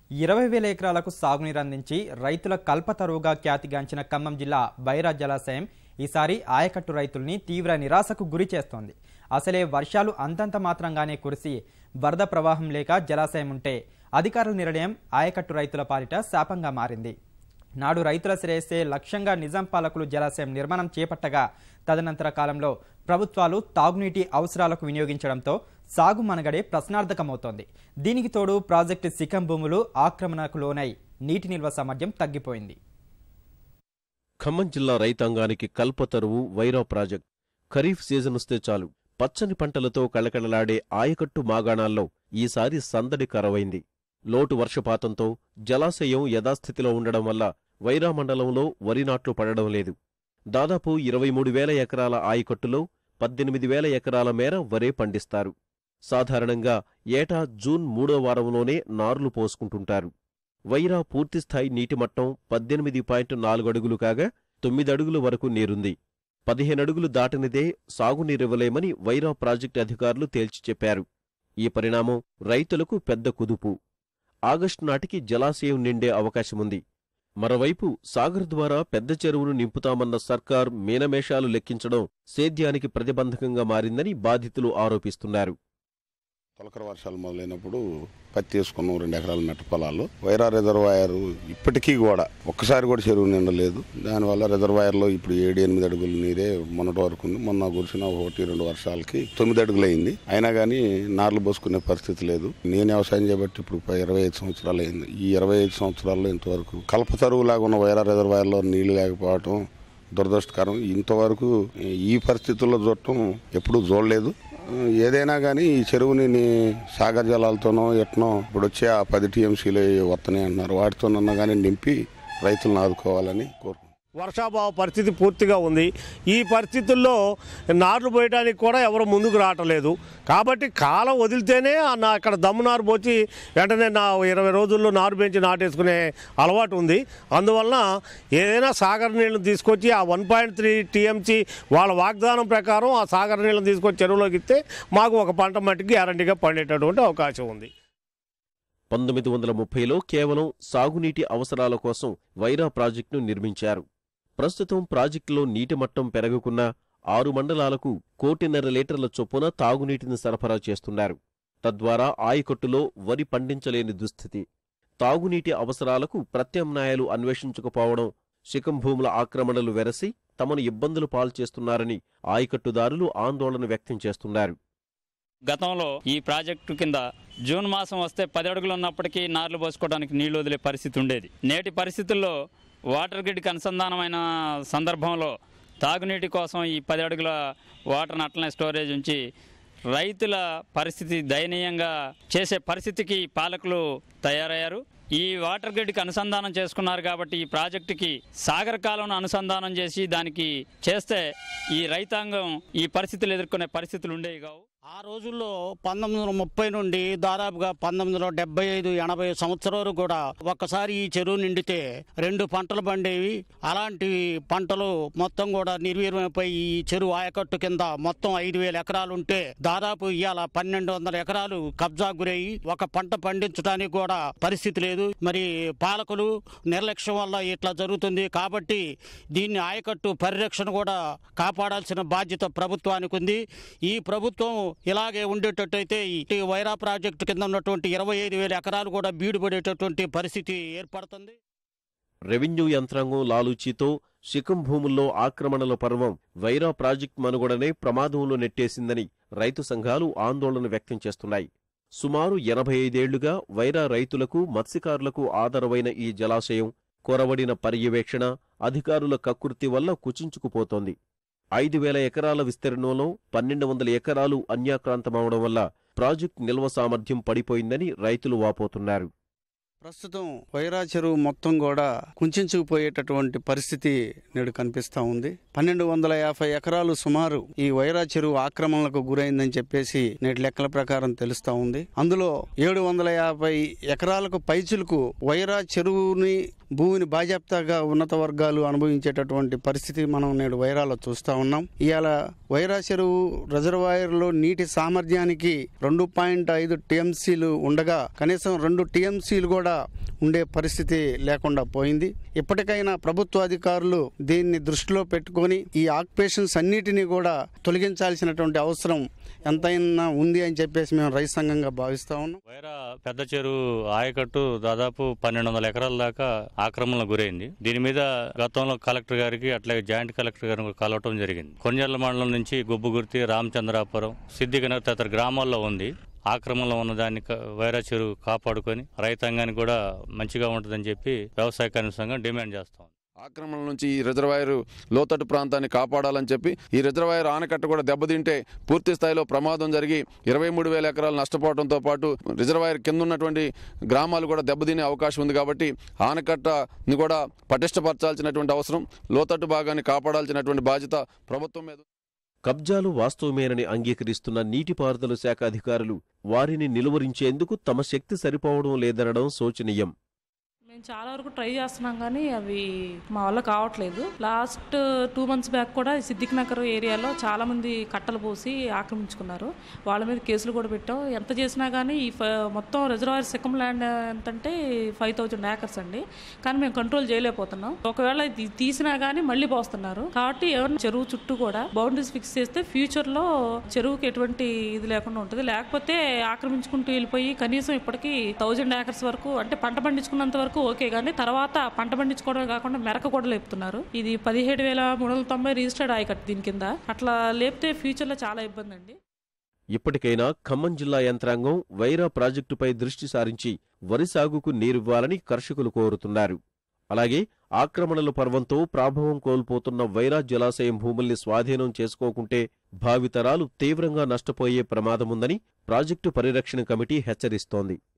ఇరవై వేల ఎకరాలకు సాగునీరు అందించి రైతుల కల్పతరువుగా ఖ్యాతిగాంచిన ఖమ్మం జిల్లా బైరా జలాశయం ఈసారి ఆయకట్టు రైతుల్ని తీవ్ర నిరాశకు గురి చేస్తోంది అసలే వర్షాలు అంతంత మాత్రంగానే కురిసి వరద ప్రవాహం లేక జలాశయం ఉంటే అధికారుల నిర్ణయం ఆయకట్టు రైతుల పాలిట శాపంగా మారింది నాడు రైతుల శ్రేయస్సే లక్ష్యంగా నిజాం పాలకులు జలాశయం నిర్మాణం చేపట్టగా తదనంతర కాలంలో ప్రభుత్వాలు తాగునీటి అవసరాలకు వినియోగించడంతో సాగు మనగడే ప్రశ్నార్థకమవుతోంది దీనికి తోడు ప్రాజెక్టు శిఖం భూములు ఆక్రమణకు లోనై నీటి నిల్వ సామర్థ్యం తగ్గిపోయింది ఖమ్మం జిల్లా రైతాంగానికి కల్పతరువు వైరా ప్రాజెక్ట్ ఖరీఫ్ సీజన్ వస్తే చాలు పచ్చని పంటలతో కళకళలాడే ఆయకట్టు మాగాణాల్లో ఈసారి సందడి కరవైంది లోటు వర్షపాతంతో జలాశయం యథాస్థితిలో ఉండడం వల్ల వైరా మండలంలో వరి నాట్లు పడడం లేదు దాదాపు ఇరవై మూడు వేల ఎకరాల ఆయకట్టులో పద్దెనిమిది వేల ఎకరాల మేర వరే పండిస్తారు సాధారణంగా ఏటా జూన్ మూడో వారంలోనే నార్లు పోసుకుంటుంటారు వైరా పూర్తిస్థాయి నీటిమట్టం పద్దెనిమిది పాయింట్ నాలుగు అడుగులు కాగా తొమ్మిది అడుగుల వరకు నీరుంది పదిహేను అడుగులు దాటనిదే సాగునీరివ్వలేమని వైరా ప్రాజెక్టు అధికారులు తేల్చి చెప్పారు ఈ పరిణామం రైతులకు పెద్ద కుదుపు ఆగస్టు నాటికి జలాశయం నిండే అవకాశముంది మరోవైపు సాగర్ ద్వారా పెద్ద చెరువును నింపుతామన్న సర్కార్ మీనమేషాలు లెక్కించడం సేద్యానికి ప్రతిబంధకంగా మారిందని బాధితులు ఆరోపిస్తున్నారు తొలకర వర్షాలు మొదలైనప్పుడు పత్తి వేసుకున్నాం రెండు ఎకరాల మెట్ట పొలాలు వైరా రిజర్వాయర్ ఇప్పటికీ కూడా ఒక్కసారి కూడా చెరువు నిండలేదు దానివల్ల రిజర్వాయర్లో ఇప్పుడు ఏడు ఎనిమిది అడుగుల నీరే మొన్నటి వరకు ఉంది మొన్న కురిసిన ఒకటి రెండు వర్షాలకి తొమ్మిది అడుగులు అయింది అయినా కానీ నార్లు పోసుకునే పరిస్థితి లేదు నేను వ్యవసాయం చేయబట్టి ఇప్పుడు ప- ఇరవై ఐదు సంవత్సరాలు అయింది ఈ ఇరవై ఐదు సంవత్సరాల్లో ఇంతవరకు కల్పతరువులాగా ఉన్న వైరా రిజర్వాయర్లో నీళ్లు లేకపోవటం దురదృష్టకరం ఇంతవరకు ఈ పరిస్థితుల్లో చూడటం ఎప్పుడూ చూడలేదు ఏదైనా కానీ ఈ చెరువుని నీ- సాగర్ జలాలతోనో ఎట్నో ఇప్పుడు వచ్చే ఆ పది టీఎంసీలు వస్తున్నాయి అంటున్నారు వాటితోనన్నా కానీ నింపి రైతులను ఆదుకోవాలని కోరుకుంటున్నాను వర్షాభావ పరిస్థితి పూర్తిగా ఉంది ఈ పరిస్థితుల్లో నార్లు పోయడానికి కూడా ఎవరు ముందుకు రావట్లేదు కాబట్టి కాలం వదిలితేనే ఆ నా అక్కడ దమ్ము నారు పోచి వెంటనే నా ఇరవై రోజుల్లో నారు పెంచి నాటేసుకునే అలవాటు ఉంది అందువలన ఏదైనా సాగర్ నీళ్ళని తీసుకొచ్చి ఆ వన్ పాయింట్ త్రీ టీఎంసీ వాళ్ళ వాగ్దానం ప్రకారం ఆ సాగర్ నీళ్ళని తీసుకొచ్చి చెరువులోకి ఇస్తే మాకు ఒక పంట మట్టికి గ్యారంటీగా పండేటటువంటి అవకాశం ఉంది పంతొమ్మిది వందల ముప్పైలో కేవలం సాగునీటి అవసరాల కోసం వైరా ప్రాజెక్టును నిర్మించారు ప్రస్తుతం ప్రాజెక్టులో నీటి మట్టం పెరగకున్నా ఆరు మండలాలకు కోటిన్నర లీటర్ల చొప్పున తాగునీటిని సరఫరా చేస్తున్నారు తద్వారా ఆయకట్టులో వరి పండించలేని దుస్థితి తాగునీటి అవసరాలకు ప్రత్యామ్నాయాలు అన్వేషించకపోవడం శిఖం భూముల ఆక్రమణలు వెరసి తమను ఇబ్బందులు పాల్చేస్తున్నారని ఆయకట్టుదారులు ఆందోళన వ్యక్తం చేస్తున్నారు గతంలో ఈ ప్రాజెక్టు కింద జూన్ మాసం వస్తే పది అడుగులు ఉన్నప్పటికీ నార్లు పోసుకోవడానికి నీళ్లు వదిలే పరిస్థితి ఉండేది నేటి పరిస్థితుల్లో వాటర్ గ్రిడ్కి అనుసంధానమైన సందర్భంలో తాగునీటి కోసం ఈ పది అడుగుల వాటర్ అట్లనే స్టోరేజ్ ఉంచి రైతుల పరిస్థితి దయనీయంగా చేసే పరిస్థితికి పాలకులు తయారయ్యారు ఈ వాటర్ గ్రిడ్కి అనుసంధానం చేసుకున్నారు కాబట్టి ఈ ప్రాజెక్టుకి సాగర్ కాలంను అనుసంధానం చేసి దానికి చేస్తే ఈ రైతాంగం ఈ పరిస్థితులు ఎదుర్కొనే పరిస్థితులు ఉండేవి కావు ఆ రోజుల్లో పంతొమ్మిది వందల ముప్పై నుండి దాదాపుగా పంతొమ్మిది వందల డెబ్బై ఐదు ఎనభై సంవత్సరాల వరకు కూడా ఒక్కసారి ఈ చెరువు నిండితే రెండు పంటలు పండేవి అలాంటి పంటలు మొత్తం కూడా నిర్వీర్యమైపోయి ఈ చెరువు ఆయకట్టు కింద మొత్తం ఐదు వేల ఎకరాలు ఉంటే దాదాపు ఇవాళ పన్నెండు వందల ఎకరాలు కబ్జా గురయ్యి ఒక పంట పండించడానికి కూడా పరిస్థితి లేదు మరి పాలకులు నిర్లక్ష్యం వల్ల ఇట్లా జరుగుతుంది కాబట్టి దీన్ని ఆయకట్టు పరిరక్షణ కూడా కాపాడాల్సిన బాధ్యత ప్రభుత్వానికి ఉంది ఈ ప్రభుత్వం ఇలాగే ఉండేటట్టయితే ఈ వైరా ప్రాజెక్టు కింద ఉన్నటువంటి ఇరవై ఐదు వేల ఎకరాలు కూడా బీడుపడేటటువంటి పరిస్థితి ఏర్పడుతుంది రెవెన్యూ యంత్రాంగం లాలూచీతో శిఖం భూముల్లో ఆక్రమణల పర్వం వైరా ప్రాజెక్ట్ మనుగడనే ప్రమాదంలో నెట్టేసిందని రైతు సంఘాలు ఆందోళన వ్యక్తం చేస్తున్నాయి సుమారు ఎనభై ఐదేళ్లుగా వైరా రైతులకు మత్స్యకారులకు ఆదరవైన ఈ జలాశయం కొరవడిన పర్యవేక్షణ అధికారుల కక్కుర్తి వల్ల కుచించుకుపోతోంది ఐదు వేల ఎకరాల విస్తీర్ణంలో పన్నెండు వందల ఎకరాలు అన్యాక్రాంతమవడం వల్ల ప్రాజెక్ట్ నిల్వ సామర్థ్యం పడిపోయిందని రైతులు వాపోతున్నారు ప్రస్తుతం వైరా చెరువు మొత్తం కూడా కుంచుకుపోయేటటువంటి పరిస్థితి నేడు కనిపిస్తా ఉంది పన్నెండు వందల యాభై ఎకరాలు సుమారు ఈ వైరా చెరువు ఆక్రమణలకు గురైందని చెప్పేసి నేటి లెక్కల ప్రకారం తెలుస్తా ఉంది అందులో ఏడు వందల యాభై ఎకరాలకు పైచులకు వైరా చెరువుని భూమిని బాజాప్తాగా ఉన్నత వర్గాలు అనుభవించేటటువంటి పరిస్థితి మనం నేడు వైరాలో చూస్తా ఉన్నాం ఇవాళ వైరా చెరువు రిజర్వాయర్లో నీటి సామర్థ్యానికి రెండు పాయింట్ ఐదు టీఎంసీలు ఉండగా కనీసం రెండు టీఎంసీలు కూడా ఉండే పరిస్థితి లేకుండా పోయింది ఇప్పటికైనా ప్రభుత్వ అధికారులు దీన్ని దృష్టిలో పెట్టుకొని ఈ ఆక్యుపేషన్స్ అన్నిటినీ కూడా తొలగించాల్సినటువంటి అవసరం ఎంతైనా ఉంది అని చెప్పేసి మేము రైతు సంఘంగా భావిస్తా ఉన్నాం వైరా పెద్ద చెరువు ఆయకట్టు దాదాపు పన్నెండు వందల ఎకరాల దాకా ఆక్రమణకు గురైంది దీని మీద గతంలో కలెక్టర్ గారికి అట్లాగే జాయింట్ కలెక్టర్ గారిని కూడా కలవటం జరిగింది కొన్నేళ్ల మండలం నుంచి గుబ్బుగుర్తి రామచంద్రాపురం సిద్దికనగర్ తదితర గ్రామాల్లో ఉంది ఆక్రమణలో ఉన్న దాన్ని క- వైరా చెరువు కాపాడుకొని రైతాంగానికి కూడా మంచిగా ఉంటుందని చెప్పి వ్యవసాయ కార్మిక సంఘం డిమాండ్ చేస్తాం ఆక్రమణ నుంచి ఈ రిజర్వాయర్ లోతట్టు ప్రాంతాన్ని కాపాడాలని చెప్పి ఈ రిజర్వాయర్ ఆనకట్ట కూడా దెబ్బతింటే పూర్తి స్థాయిలో ప్రమాదం జరిగి ఇరవై మూడు వేల ఎకరాలు నష్టపోవడంతో పాటు రిజర్వాయర్ కింద ఉన్నటువంటి గ్రామాలు కూడా దెబ్బతినే అవకాశం ఉంది కాబట్టి ఆనకట్టని కూడా పటిష్టపరచాల్సినటువంటి అవసరం లోతట్టు భాగాన్ని కాపాడాల్సినటువంటి బాధ్యత ప్రభుత్వం మీద కబ్జాలు వాస్తవమేనని అంగీకరిస్తున్న నీటిపారుదల శాఖ అధికారులు వారిని నిలువరించేందుకు తమ శక్తి సరిపోవడం లేదనడం శోచనీయం మేము చాలా వరకు ట్రై చేస్తున్నాం కానీ అవి మా వల్ల కావట్లేదు లాస్ట్ టూ మంత్స్ బ్యాక్ కూడా ఈ సిద్దిక్ నగర్ ఏరియాలో చాలా మంది కట్టలు పోసి ఆక్రమించుకున్నారు వాళ్ళ మీద కేసులు కూడా పెట్టాం ఎంత చేసినా కానీ ఈ ఫ- మొత్తం రిజర్వాయర్ సిక్కం ల్యాండ్ ఎంతంటే ఫైవ్ థౌజండ్ ఏకర్స్ అండి కానీ మేము కంట్రోల్ చేయలేకపోతున్నాం ఒకవేళ ఇది తీసినా కానీ మళ్ళీ పోస్తున్నారు కాబట్టి ఎవరిని చెరువు చుట్టూ కూడా బౌండరీస్ ఫిక్స్ చేస్తే ఫ్యూచర్ లో చెరువుకి ఎటువంటి ఇది లేకుండా ఉంటుంది లేకపోతే ఆక్రమించుకుంటూ వెళ్ళిపోయి కనీసం ఇప్పటికి థౌజండ్ ఏకర్స్ వరకు అంటే పంట పండించుకున్నంత వరకు ఓకే కానీ తర్వాత పంట పండించుకోవడమే కాకుండా మెరక కూడా లేపుతున్నారు ఇది పదిహేడు వేల మూడు వందల తొంభై రిజిస్టర్డ్ ఆయకట్టు దీని కింద అట్లా లేపితే ఫ్యూచర్ లో చాలా ఇబ్బంది అండి ఇప్పటికైనా ఖమ్మం జిల్లా యంత్రాంగం వైరా ప్రాజెక్టుపై దృష్టి సారించి వరి సాగుకు నీరివ్వాలని కర్షకులు కోరుతున్నారు అలాగే ఆక్రమణల పర్వంతో ప్రాభవం కోల్పోతున్న వైరా జలాశయం భూముల్ని స్వాధీనం చేసుకోకుంటే భావితరాలు తీవ్రంగా నష్టపోయే ప్రమాదముందని ప్రాజెక్టు పరిరక్షణ కమిటీ హెచ్చరిస్తోంది